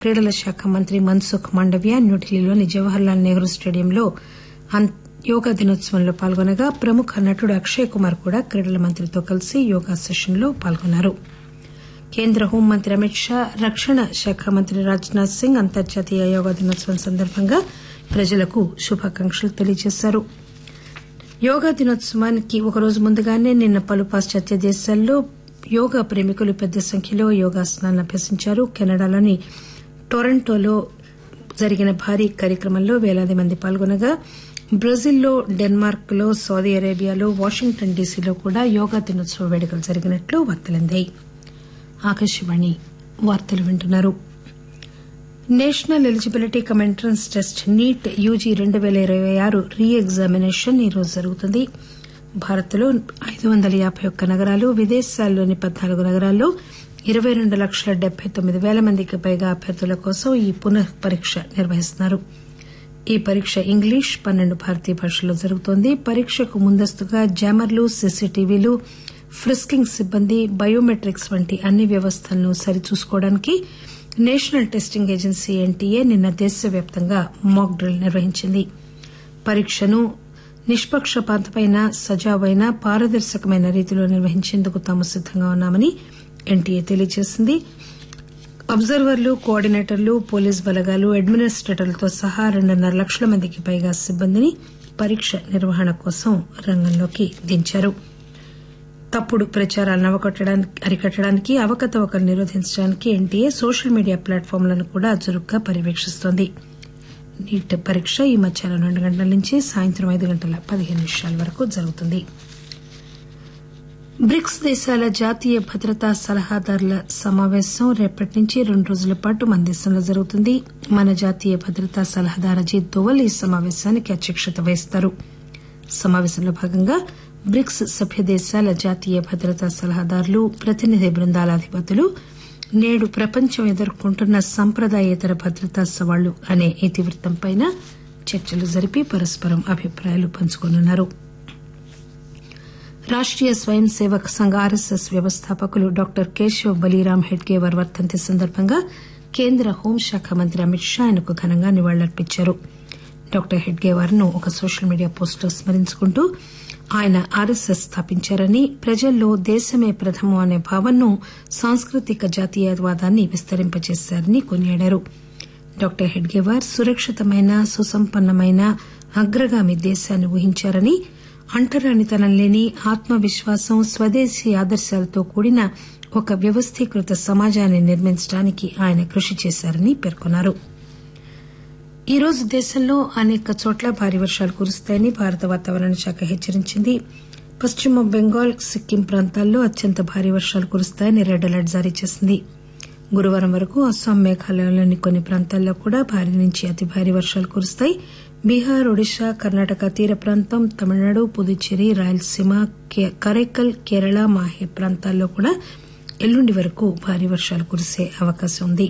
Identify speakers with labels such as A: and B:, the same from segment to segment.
A: క్రీడల శాఖ మంత్రి మన్సుఖ్ మాండవ్య న్యూఢిల్లీలోని జవహర్లాల్ నెహ్రూ స్టేడియంలో యోగా దినోత్సవంలో పాల్గొనగా ప్రముఖ నటుడు అక్షయ్ కుమార్ కూడా క్రీడల మంత్రితో కలిసి యోగా సెషన్ లో పాల్గొన్నారు కేంద్ర హోంమంత్రి అమిత్ షా రక్షణ శాఖ మంత్రి రాజ్ నాథ్ సింగ్ అంతర్జాతీయ యోగా దినోత్సవం సందర్భంగా ప్రజలకు శుభాకాంక్షలు తెలియజేశారు యోగా దినోత్సవానికి ఒకరోజు ముందుగానే నిన్న పలు పాశ్చాత్య దేశాల్లో యోగా ప్రేమికులు పెద్ద సంఖ్యలో యోగాసనాలను అభ్యసించారు కెనడాలోని టొరంటోలో జరిగిన భారీ కార్యక్రమంలో పేలాది మంది పాల్గొనగా బ్రెజిల్లో డెన్మార్క్ లో సౌదీ అరేబియాలో వాషింగ్టన్ డీసీలో కూడా యోగా దినోత్సవ వేడుకలు జరిగినట్లు వార్తలందాయి ఆకాశవాణి వార్తలు వింటున్నారు national eligibility cum entrance test NEET UG రెండు పేల ఇరవై ఆరు రీ ఎగ్జామినేషన్ ఈరోజు జరుగుతుంది భారత్లో ఐదు వందల యాబై ఒక్క నగరాలు విదేశాల్లోని పద్నాలుగు నగరాల్లో ఇరవై రెండు లక్షల డెబ్బై తొమ్మిది పేల మందికి పైగా అభ్యర్థుల కోసం ఈ పునః పరీక్ష నిర్వహిస్తున్నారు ఈ పరీక్ష ఇంగ్లీష్ పన్నెండు భారతీయ భాషల్లో జరుగుతోంది పరీక్షకు ముందస్తుగా జామర్లు సీసీటీవీలు ఫ్రిస్కింగ్ సిబ్బంది బయోమెట్రిక్స్ వంటి అన్ని వ్యవస్థలను సరిచూసుకోవడానికి నేషనల్ టెస్టింగ్ ఏజెన్సీ ఎన్టీఏ నిన్న దేశవ్యాప్తంగా మాక్ డ్రిల్ నిర్వహించింది పరీక్షను నిష్పక్షపాతమైన సజావైన పారదర్శకమైన రీతిలో నిర్వహించేందుకు తాము సిద్దంగా ఉన్నామని ఎన్టీఏ తెలియజేసింది అబ్జర్వర్లు కోఆర్డినేటర్లు పోలీస్ బలగాలు అడ్మినిస్టేటర్లతో సహా రెండున్నర లక్షల మందికి పైగా సిబ్బందిని పరీక్ష నిర్వహణ కోసం రంగంలోకి దించారు తప్పుడు ప్రచారాలను అరికట్టడానికి అవకతవకలు నిరోధించడానికి ఎన్టీఏ సోషల్ మీడియా ప్లాట్ఫామ్లను కూడా చురుగ్గా పర్యవేక్షిస్తోంది నీట్ పరీక్ష ఈ మధ్యాహ్నం రెండు గంటల నుంచి సాయంత్రం ఐదు గంటల పదిహేను నిమిషాల వరకు జరుగుతుంది బ్రిక్స్ దేశాల జాతీయ భద్రతా సలహాదారుల సమావేశం రేపటి నుంచి రెండు రోజుల పాటు మన దేశంలో జరుగుతుంది మన జాతీయ భద్రతా సలహాదారు అజిత్ దోవల్ ఈ సమావేశానికి అధ్యక్షత వహిస్తారు సమావేశంలో భాగంగా బ్రిక్స్ సభ్య దేశాల జాతీయ భద్రతా సలహాదారులు ప్రతినిధి బృందాల అధిపతులు నేడు ప్రపంచం ఎదుర్కొంటున్న సంప్రదాయేతర భద్రతా సవాళ్లు అనే ఇతివృత్తంపై చర్చలు జరిపి పరస్పరం అభిప్రాయాలు పంచుకోనున్నారు రాష్టీయ స్వయం సేవక్ సంఘ్ ఆర్ఎస్ఎస్ వ్యవస్థాపకులు డాక్టర్ కేశవ్ బలీరామ్ హెడ్గేవార్ వర్దంతి సందర్భంగా కేంద్ర హోంశాఖ మంత్రి అమిత్ షా ఆయనకు ఘనంగా నివాళులర్పించారు డాక్టర్ హెడ్గేవార్ ను ఒక సోషల్ మీడియా పోస్టులో స్మరించుకుంటూ ఆయన ఆర్ఎస్ఎస్ స్థాపించారని ప్రజల్లో దేశమే ప్రథమం అనే భావనను సాంస్కృతిక జాతీయవాదాన్ని విస్తరింపజేశారని కొనియాడారు డాక్టర్ హెడ్గేవార్ సురక్షితమైన సుసంపన్నమైన అగ్రగామి దేశాన్ని ఊహించారని అంటరానితనం లేని ఆత్మవిశ్వాసం స్వదేశీ ఆదర్శాలతో కూడిన ఒక వ్యవస్థీకృత సమాజాన్ని నిర్మించడానికి ఆయన కృషి చేశారని పేర్కొన్నారు ఈ రోజు దేశంలో అనేక చోట్ల భారీ వర్షాలు కురుస్తాయని భారత వాతావరణ శాఖ హెచ్చరించింది పశ్చిమ బెంగాల్ సిక్కిం ప్రాంతాల్లో అత్యంత భారీ వర్షాలు కురుస్తాయని రెడ్ అలర్ట్ జారీ చేసింది గురువారం వరకు అస్సాం మేఘాలయలోని కొన్ని ప్రాంతాల్లో కూడా భారీ నుంచి అతి భారీ వర్షాలు కురుస్తాయి బీహార్ ఒడిశా కర్ణాటక తీర ప్రాంతం తమిళనాడు పుదుచ్చేరి రాయలసీమ కరైకల్ కేరళ మాహే ప్రాంతాల్లో కూడా ఎల్లుండి వరకు భారీ వర్షాలు కురిసే అవకాశం ఉంది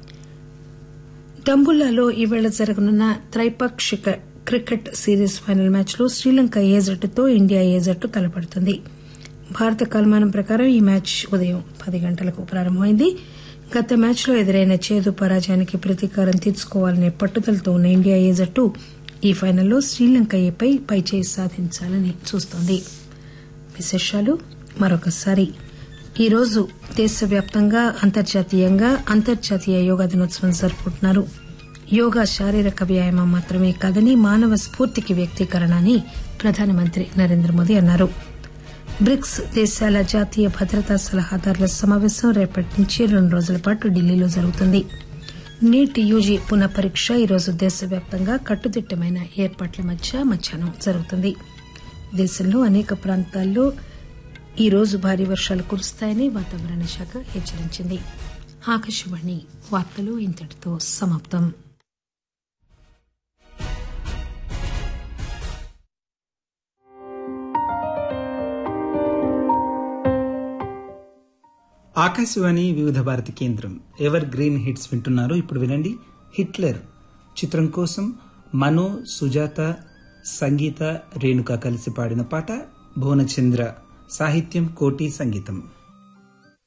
A: డంబుల్లాలో ఈవేళ జరగనున్న త్రైపాక్షిక క్రికెట్ సిరీస్ ఫైనల్ మ్యాచ్లో శ్రీలంక ఏ జట్టుతో ఇండియా ఏ జట్టు తలపడుతుంది భారత కాలమానం ప్రకారం ఈ మ్యాచ్ ఉదయం పది గంటలకు ప్రారంభమైంది గత మ్యాచ్లో ఎదురైన చేదు పరాజయానికి ప్రతీకారం తీర్చుకోవాలనే పట్టుదలతో ఉన్న ఇండియా ఏ జట్టు ఈ ఫైనల్లో శ్రీలంక ఏపై పైచేయి సాధించాలని చూస్తోంది విశేషాలు మరొకసారి ఈరోజు దేశవ్యాప్తంగా అంతర్జాతీయంగా అంతర్జాతీయ యోగా దినోత్సవం జరుపుకుంటున్నారు యోగా శారీరక వ్యాయామం మాత్రమే కాదని మానవ స్ఫూర్తికి వ్యక్తీకరణ అని ప్రధానమంత్రి నరేంద్ర మోదీ అన్నారు బ్రిక్స్ దేశాల జాతీయ భద్రతా సలహాదారుల సమావేశం రేపటి నుంచి రెండు రోజుల పాటు ఢిల్లీలో జరుగుతుంది నీట్ యూజీ పునః పరీక్ష ఈరోజు దేశవ్యాప్తంగా కట్టుదిట్టమైన ఏర్పాట్ల మధ్య మధ్యాహ్నం జరుగుతుంది దేశంలో అనేక ప్రాంతాల్లో ఈ రోజు భారీ వర్షాలు కురుస్తాయని వాతావరణ శాఖ హెచ్చరించింది ఆకాశవాణి వార్తలు ఇంతటితో సమాప్తం
B: ఆకాశవాణి వివిధ భారతి కేంద్రం ఎవర్ గ్రీన్ హిట్స్ వింటున్నారు ఇప్పుడు వినండి హిట్లర్ చిత్రం కోసం మనో సుజాత సంగీత రేణుక కలిసి పాడిన పాట భువనచంద్ర సాహిత్యం కోటి సంగీతం